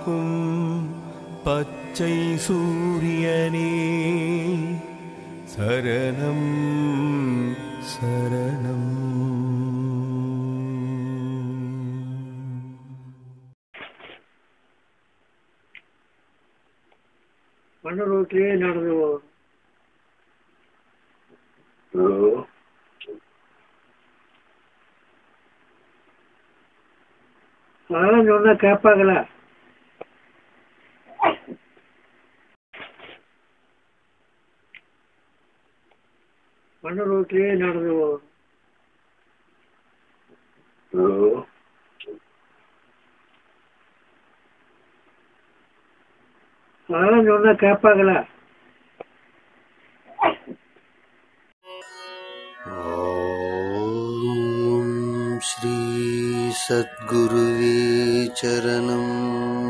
காக்கும் பச்சை சூரியனே சரணம் சரணம் மண்ண ரோட்லயே நடந்து போகணும் அதெல்லாம் சொன்னா கேட்பாங்களா மண்ண ரோட்லயே நடந்து போகணும் அதெல்லாம் சொன்னா கேட்பாங்களா ॐ श्री सद्गुरुवे चरणम्